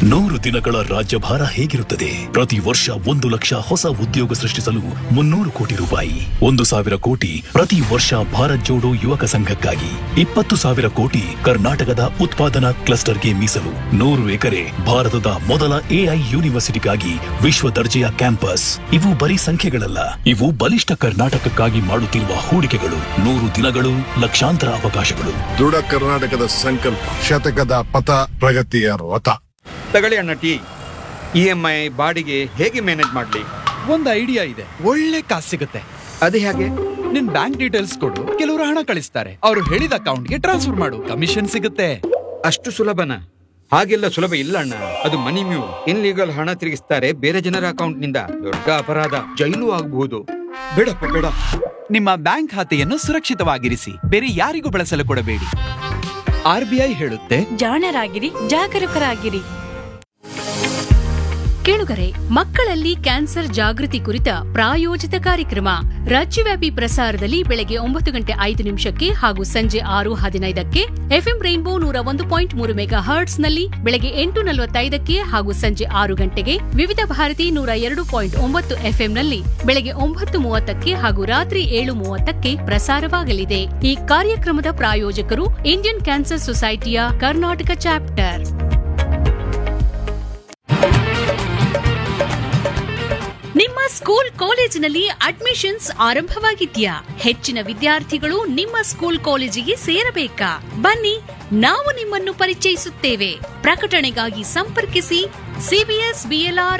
ನೂರು ದಿನಗಳ ರಾಜ್ಯಭಾರ ಹೇಗಿರುತ್ತದೆ ಪ್ರತಿ ವರ್ಷ ಒಂದು ಲಕ್ಷ ಹೊಸ ಉದ್ಯೋಗ ಸೃಷ್ಟಿಸಲು ಮುನ್ನೂರು ಕೋಟಿ ರೂಪಾಯಿ ಒಂದು ಸಾವಿರ ಕೋಟಿ ಪ್ರತಿ ವರ್ಷ ಭಾರತ್ ಜೋಡೋ ಯುವಕ ಸಂಘಕ್ಕಾಗಿ ಇಪ್ಪತ್ತು ಸಾವಿರ ಕೋಟಿ ಕರ್ನಾಟಕದ ಉತ್ಪಾದನಾ ಕ್ಲಸ್ಟರ್ಗೆ ಮೀಸಲು ನೂರು ಎಕರೆ ಭಾರತದ ಮೊದಲ ಎಐ ಯೂನಿವರ್ಸಿಟಿಗಾಗಿ ವಿಶ್ವ ದರ್ಜೆಯ ಕ್ಯಾಂಪಸ್ ಇವು ಬರೀ ಸಂಖ್ಯೆಗಳಲ್ಲ ಇವು ಬಲಿಷ್ಠ ಕರ್ನಾಟಕಕ್ಕಾಗಿ ಮಾಡುತ್ತಿರುವ ಹೂಡಿಕೆಗಳು ನೂರು ದಿನಗಳು ಲಕ್ಷಾಂತರ ಅವಕಾಶಗಳು ದೃಢ ಕರ್ನಾಟಕದ ಸಂಕಲ್ಪ ಶತಕದ ಪಥ ಪ್ರಗತಿಯ ರಥ ತಗೊಳ್ಳಿ ಅಣ್ಣ ಟೀ ಇ ಎಂ ಐ ಬಾಡಿಗೆ ಹೇಗೆ ಮ್ಯಾನೇಜ್ ಮಾಡ್ಲಿ ಒಂದ್ ಐಡಿಯಾ ಇದೆ ಒಳ್ಳೆ ಕಾಸು ಸಿಗುತ್ತೆ ಅದು ಹೇಗೆ ನಿನ್ ಬ್ಯಾಂಕ್ ಡೀಟೇಲ್ಸ್ ಕೊಡು ಕೆಲವರು ಹಣ ಕಳಿಸ್ತಾರೆ ಅವ್ರು ಹೇಳಿದ ಅಕೌಂಟ್ಗೆ ಟ್ರಾನ್ಸ್ಫರ್ ಮಾಡು ಕಮಿಷನ್ ಸಿಗುತ್ತೆ ಅಷ್ಟು ಸುಲಭನ ಹಾಗೆಲ್ಲ ಸುಲಭ ಇಲ್ಲ ಅಣ್ಣ ಅದು ಮನಿ ಮ್ಯೂ ಇನ್ಲೀಗಲ್ ಹಣ ತಿರುಗಿಸ್ತಾರೆ ಬೇರೆ ಜನರ ಅಕೌಂಟ್ ನಿಂದ ದೊಡ್ಡ ಅಪರಾಧ ಜೈಲು ಆಗಬಹುದು ಬೇಡಪ್ಪ ಬೇಡ ನಿಮ್ಮ ಬ್ಯಾಂಕ್ ಖಾತೆಯನ್ನು ಸುರಕ್ಷಿತವಾಗಿರಿಸಿ ಬೇರೆ ಯಾರಿಗೂ ಬಳಸಲು ಕೊಡಬೇಡಿ ಆರ್ ಬಿ ಐ ಹೇಳುತ್ತೆ ಜಾಣರಾಗಿರಿ ಜಾಗರೂಕರಾಗಿರಿ ಕೇಳುಗರೆ ಮಕ್ಕಳಲ್ಲಿ ಕ್ಯಾನ್ಸರ್ ಜಾಗೃತಿ ಕುರಿತ ಪ್ರಾಯೋಜಿತ ಕಾರ್ಯಕ್ರಮ ರಾಜ್ಯವ್ಯಾಪಿ ಪ್ರಸಾರದಲ್ಲಿ ಬೆಳಗ್ಗೆ ಒಂಬತ್ತು ಗಂಟೆ ಐದು ನಿಮಿಷಕ್ಕೆ ಹಾಗೂ ಸಂಜೆ ಆರು ಹದಿನೈದಕ್ಕೆ ಎಫ್ಎಂ ರೈನ್ಬೋ ನೂರ ಒಂದು ಪಾಯಿಂಟ್ ಮೂರು ಮೆಗಾ ಹರ್ಟ್ಸ್ ನಲ್ಲಿ ಬೆಳಗ್ಗೆ ಎಂಟು ನಲವತ್ತೈದಕ್ಕೆ ಹಾಗೂ ಸಂಜೆ ಆರು ಗಂಟೆಗೆ ವಿವಿಧ ಭಾರತಿ ನೂರ ಎರಡು ಪಾಯಿಂಟ್ ಒಂಬತ್ತು ಎಫ್ಎಂ ನಲ್ಲಿ ಬೆಳಗ್ಗೆ ಒಂಬತ್ತು ಮೂವತ್ತಕ್ಕೆ ಹಾಗೂ ರಾತ್ರಿ ಏಳು ಮೂವತ್ತಕ್ಕೆ ಪ್ರಸಾರವಾಗಲಿದೆ ಈ ಕಾರ್ಯಕ್ರಮದ ಪ್ರಾಯೋಜಕರು ಇಂಡಿಯನ್ ಕ್ಯಾನ್ಸರ್ ಸೊಸೈಟಿಯ ಕರ್ನಾಟಕ ಚಾಪ್ಟರ್ ನಿಮ್ಮ ಸ್ಕೂಲ್ ಕಾಲೇಜಿನಲ್ಲಿ ಅಡ್ಮಿಷನ್ಸ್ ಆರಂಭವಾಗಿದ್ಯಾ ಹೆಚ್ಚಿನ ವಿದ್ಯಾರ್ಥಿಗಳು ನಿಮ್ಮ ಸ್ಕೂಲ್ ಕಾಲೇಜಿಗೆ ಸೇರಬೇಕಾ ಬನ್ನಿ ನಾವು ನಿಮ್ಮನ್ನು ಪರಿಚಯಿಸುತ್ತೇವೆ ಪ್ರಕಟಣೆಗಾಗಿ ಸಂಪರ್ಕಿಸಿ ಸಿಬಿಎಸ್ ಬಿಎಲ್ಆರ್